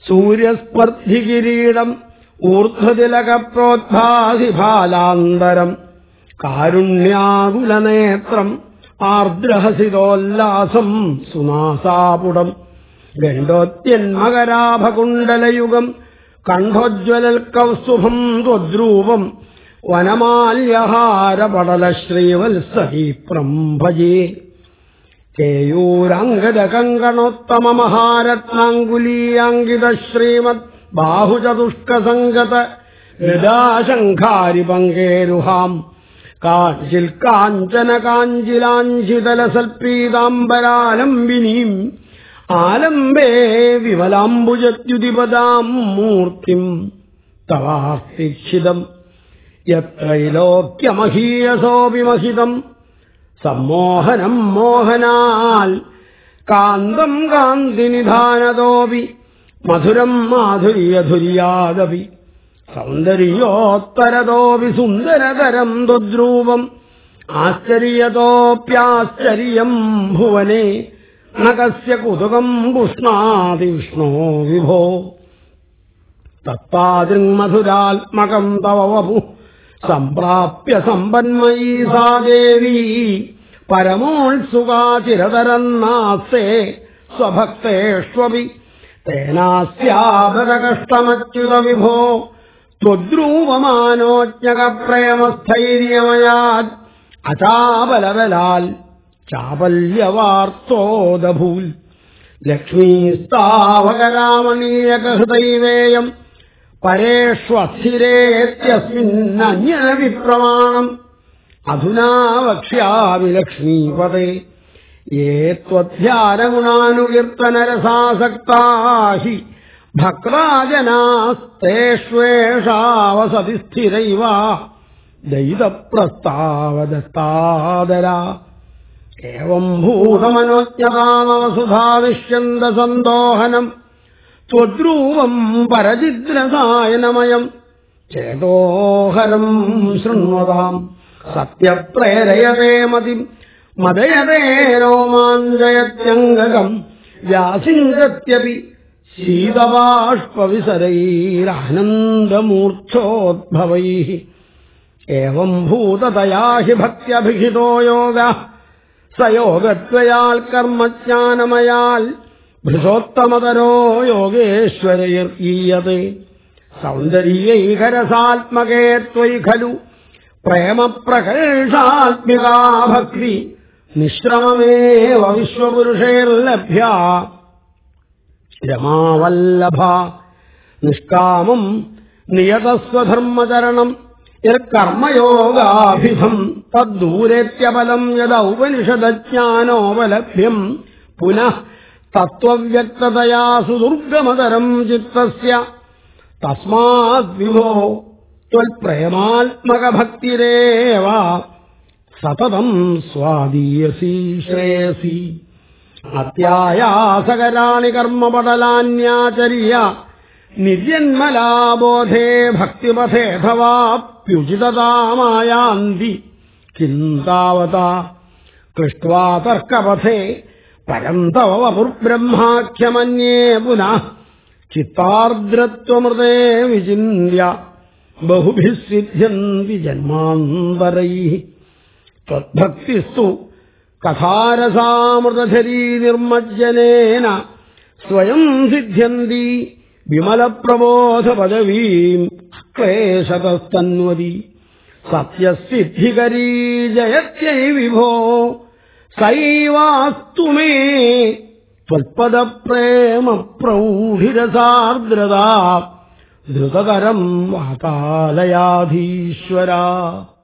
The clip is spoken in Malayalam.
സൂര്യസ്പർദ്ധികിരീടം ഊർധ്വതിലകപ്രോദ്ഭാസിഫാലാന്തരം കാരുണ്യാകുലനേത്രം ആർദ്രഹസിതോല്ലാസം സുനാസാപുടം ഗണ്ഡോത്യന്മകരാഭകുണ്ടലയുഗം കണ്ഠോജ്വലൽ കൗസ്തുഭം ത്വദ്രൂപം വനമാല്യഹാരപടല ശ്രീവത്സഹീപ്രം ഭജേ കേയൂരാംഗദകങ്കണോത്തമ മഹാരത്നാങ്കുലീയാങ്കിത ശ്രീമത് ബാഹുചതുഷ്കസംഗത ഗദാശങ്കാരി പങ്കേരുഹാം കാഞ്ചിൽ കാഞ്ചന കാഞ്ചിലാഞ്ചിതലസൽപ്രീതാംബരാലംബിനീം ആലംബേ വിമലാംബുജത്യുതിപദാം മൂർത്തിം തവാസ്തിക്ഷിതം യത്രൈലോക്യമഹീയസോപിമഹിതം സമ്മോഹനം മോഹനാൽ കാന്തം കാന്തിനിധാനതോപി മധുരം മാധുര്യധുര്യാദപി സൗന്ദര്യോത്തരതോപി സുന്ദരതരം ത്വദ്രൂപം ആശ്ചര്യതോപ്യാശ്ചര്യം ഭുവനെ നകസ്യ കുതുകം പുഷ്ണാതി വിഷ്ണോ വിഭോ തത്താദൃങ്മധുരാത്മകം തവ വപു സംപ്രാപ്യ സമ്പന്മയീ സാ ദേവീ പരമോത്സുകാചിരതരന്നാസ്തേ സ്വഭക്തേഷ്വപി തേനാസ്യാപരകഷ്ടമച്യുത വിഭോ ത്വദ്രൂപമാനോജ്ഞകപ്രേമസ്ഥൈര്യമയാത് അചാപലബലാൽ ചാപല്യവാർത്തോദഭൂൽ ലക്ഷ്മീസ്താവകരാമണീയകഹൃദൈവേയം പരേഷ്വസ്ഥിരേത്യസ്മിന്നന്യന വിപ്രമാണം അധുനാ വക്ഷ്യാമി ലക്ഷ്മീപദേ യേ ത്വധ്യാനഗുണാനുകീർത്തനരസാസക്താ ഹി ഭക്രാജനാസ്തേഷ്വേഷാവസതി സ്ഥിരൈവ ദൈതപ്രസ്താവദത്താദരാ ഏവം ഭൂതമനോജ്ഞതാമവസുധാവിഷ്യന്ത സന്തോഹനം ത്വദ്രൂപം പരചിദ്രസായനമയം ചേതോഹരം ശൃണ്വതാം സത്യപ്രേരയതേ മതി മദയതേ രോമാഞ്ചയത്യംഗകം വ്യാസിഞ്ചത്യപി ശീതബാഷ്പവിസരൈരാനന്ദമൂർച്ഛോദ്ഭവൈ ഏവം ഭൂതതയാ ഹി ഭക്ത്യഭിഹിതോ യോഗ സയോഗദ്വയാൽ കർമ്മജ്ഞാനമയാൽ ഭൃഷോത്തമതരോ യോഗേശ്വരയീയത്തെ സൗന്ദര്യൈകരസാത്മകേ ത്വയി ഖലു പ്രേമപ്രകർഷാത്മികാ ഭക്തി നിശ്രമമേവ വിശ്വപുരുഷേർലഭ്യ രമാവല്ലഭ നിഷ്കാമം നിയതസ്വധർമ്മചരണം യർക്കർമ്മയോഗാഭിധം തദ്ദൂരേത്യബലം യദൗപനിഷദജ്ഞാനോപലഭ്യം പുനഃ തത്വവ്യക്തതയാ സുദുർഗമതരം ചിത്തസ്യ തസ്മാത് വിഭോ ത്വൽപ്രേമാത്മകഭക്തിരേവ സതതം സ്വാദീയസി ശ്രേയസി അത്യായാസകരാണി കർമ്മപടലാന്യാചര്യ നിര്യന്മലാബോധേ ഭക്തിപഥേഥവാപ്യുചിതതാമായാന്തി കിന്താവത കൃഷ്ട്വാ തർക്കപഥേ പരം തവ വപുർബ്രഹ്മാഖ്യമന്യേ പുനഃ ചിത്താർദ്രത്വമൃതേ വിചിന്യ ബഹുഭിः സിദ്ധ്യന്തി ജന്മാന്തരൈ ത്വദ്ഭക്തിസ്തു കഥാരസാമൃതധരീ നിർമ്മജ്ജനേന സ്വയം സിദ്ധ്യന്തി വിമലപ്രബോധപദവീം ക്ലേശതസ്തന്വതി സത്യസിദ്ധികരീ ജയത്यै വിഭോ സൈവാസ്തു മേ ത്വൽപദപ്രേമ പ്രൗഢിരസാർദ്രതാ ധൃതകരം വാതാലയാധീശ്വര